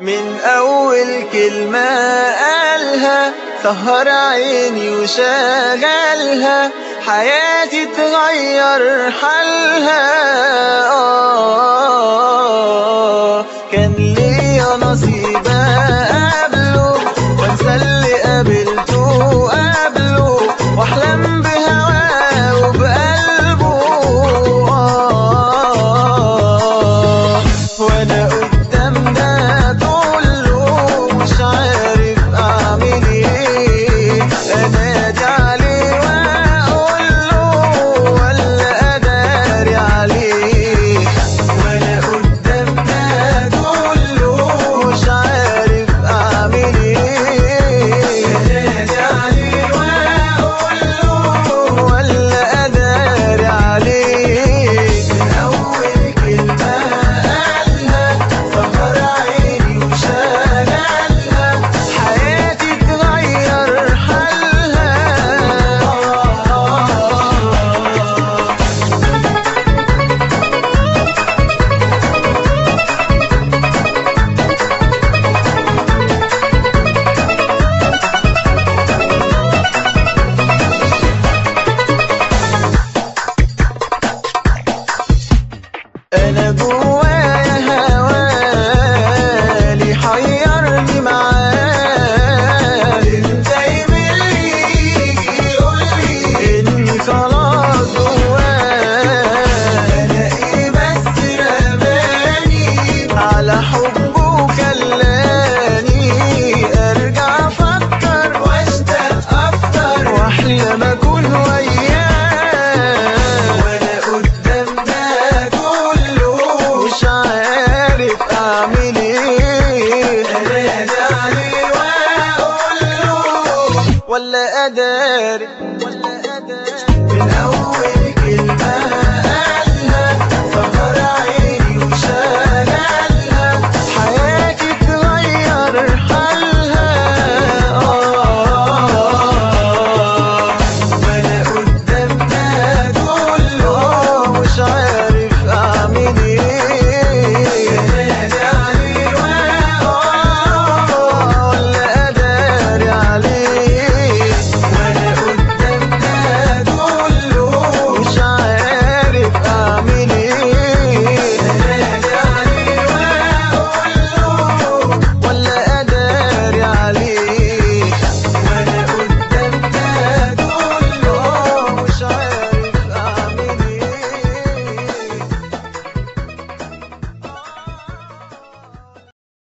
من أول كلمة قالها سهر عيني وشغلها حياتي تغير حالها آه كان ليا نصيب قبله وانسى اللي قابلته قبله واحلم بهواه وبقلبه آه وانا قدام ده كله مش عارف اعمل ايه انادي عليه واقول له ولا اداري عليه وانا قدام ده كله مش عارف اعمل ايه انادي عليه واقول له ولا اداري عليه من اول كلمه قالها سهر عيني وشغلها حياتي تغير حالها انا جوايا هوالي حيرني معاه ازاي باللي يجي يقولي اني خلاص جواه انا ايه بس رماني على حبه خلاني ارجع افكر واشتاق اكتر واحلم اكون وياه وانا قدام ده كله مش عارف اعمل ايه انادي عليه واقول له ولا اداري